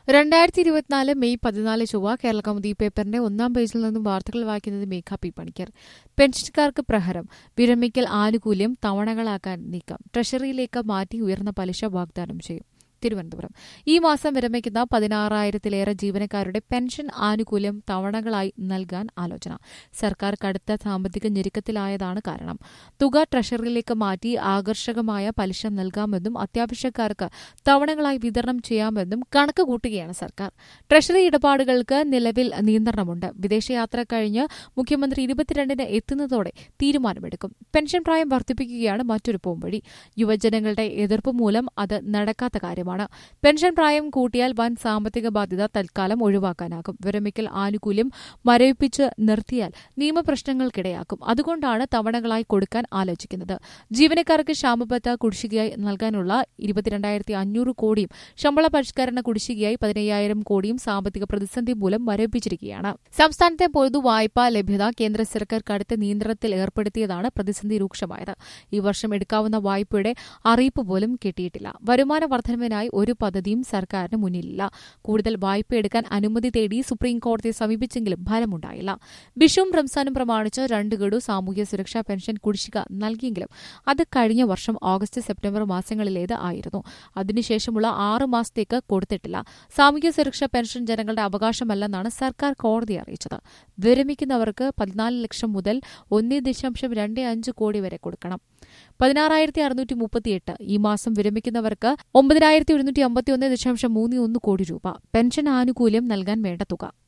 രണ്ടായിരത്തി ഇരുപത്തിനാല് മെയ് പതിനാല് ചൊവ്വ കേരള കൗമുദി പേപ്പറിന്റെ ഒന്നാം പേജിൽ നിന്നും വാർത്തകൾ വായിക്കുന്നത് മേഘ പി പണിക്കർ പെൻഷൻകാർക്ക് പ്രഹരം വിരമിക്കൽ ആനുകൂല്യം തവണകളാക്കാൻ നീക്കം ട്രഷറിയിലേക്ക് മാറ്റി ഉയർന്ന പലിശ വാഗ്ദാനം ചെയ്യും തിരുവനന്തപുരം ഈ മാസം വിരമിക്കുന്ന പതിനാറായിരത്തിലേറെ ജീവനക്കാരുടെ പെൻഷൻ ആനുകൂല്യം തവണകളായി നൽകാൻ ആലോചന സർക്കാർ കടുത്ത സാമ്പത്തിക ഞെരുക്കത്തിലായതാണ് കാരണം തുക ട്രഷറിയിലേക്ക് മാറ്റി ആകർഷകമായ പലിശ നൽകാമെന്നും അത്യാവശ്യക്കാർക്ക് തവണകളായി വിതരണം ചെയ്യാമെന്നും കണക്ക് കൂട്ടുകയാണ് സർക്കാർ ട്രഷറി ഇടപാടുകൾക്ക് നിലവിൽ നിയന്ത്രണമുണ്ട് വിദേശയാത്ര കഴിഞ്ഞ് മുഖ്യമന്ത്രി ഇരുപത്തിരണ്ടിന് എത്തുന്നതോടെ തീരുമാനമെടുക്കും പെൻഷൻ പ്രായം വർദ്ധിപ്പിക്കുകയാണ് മറ്റൊരു പോംവഴി യുവജനങ്ങളുടെ എതിർപ്പ് മൂലം അത് നടക്കാത്ത കാര്യമാണ് പെൻഷൻ പ്രായം കൂട്ടിയാൽ വൻ സാമ്പത്തിക ബാധ്യത തൽക്കാലം ഒഴിവാക്കാനാകും വിരമിക്കൽ ആനുകൂല്യം മരവിപ്പിച്ച് നിർത്തിയാൽ നിയമപ്രശ്നങ്ങൾക്കിടയാക്കും അതുകൊണ്ടാണ് തവണകളായി കൊടുക്കാൻ ആലോചിക്കുന്നത് ജീവനക്കാർക്ക് ക്ഷാമബത്ത കുടിശ്ശികയായി നൽകാനുള്ള ഇരുപത്തിരണ്ടായിരത്തി അഞ്ഞൂറ് കോടിയും ശമ്പള പരിഷ്കരണ കുടിശ്ശികയായി പതിനയ്യായിരം കോടിയും സാമ്പത്തിക പ്രതിസന്ധി മൂലം മരവിപ്പിച്ചിരിക്കുകയാണ് സംസ്ഥാനത്തെ പൊതു വായ്പാ ലഭ്യത കേന്ദ്ര സർക്കാർ കടുത്ത നിയന്ത്രണത്തിൽ ഏർപ്പെടുത്തിയതാണ് പ്രതിസന്ധി രൂക്ഷമായത് ഈ വർഷം എടുക്കാവുന്ന വായ്പയുടെ അറിയിപ്പ് പോലും കിട്ടിയിട്ടില്ല വരുമാന വർധനവിനായി ഒരു പദ്ധതിയും സർക്കാരിന് മുന്നിലില്ല കൂടുതൽ വായ്പ എടുക്കാൻ അനുമതി തേടി സുപ്രീം കോടതിയെ സമീപിച്ചെങ്കിലും ഫലമുണ്ടായില്ല വിഷുവും റംസാനും പ്രമാണിച്ച് രണ്ട് ഗഡു സാമൂഹ്യ സുരക്ഷാ പെൻഷൻ കുടിശ്ശിക നൽകിയെങ്കിലും അത് കഴിഞ്ഞ വർഷം ഓഗസ്റ്റ് സെപ്റ്റംബർ മാസങ്ങളിലേത് ആയിരുന്നു അതിനുശേഷമുള്ള ആറ് മാസത്തേക്ക് കൊടുത്തിട്ടില്ല സാമൂഹ്യ സുരക്ഷാ പെൻഷൻ ജനങ്ങളുടെ അവകാശമല്ലെന്നാണ് സർക്കാർ കോടതിയെ അറിയിച്ചത് വിരമിക്കുന്നവർക്ക് പതിനാല് ലക്ഷം മുതൽ ഒന്നേ ദശാംശം രണ്ട് അഞ്ച് കോടി വരെ കൊടുക്കണം പതിനാറായിരത്തി അറുന്നൂറ്റി മുപ്പത്തിയെട്ട് ഈ മാസം വിരമിക്കുന്നവർക്ക് ഒമ്പതിനായിരത്തി ഒരുന്നൂറ്റി അമ്പത്തി ഒന്ന് ദശാംശം മൂന്ന് ഒന്ന് കോടി രൂപ പെൻഷൻ ആനുകൂല്യം നൽകാൻ വേണ്ട തുക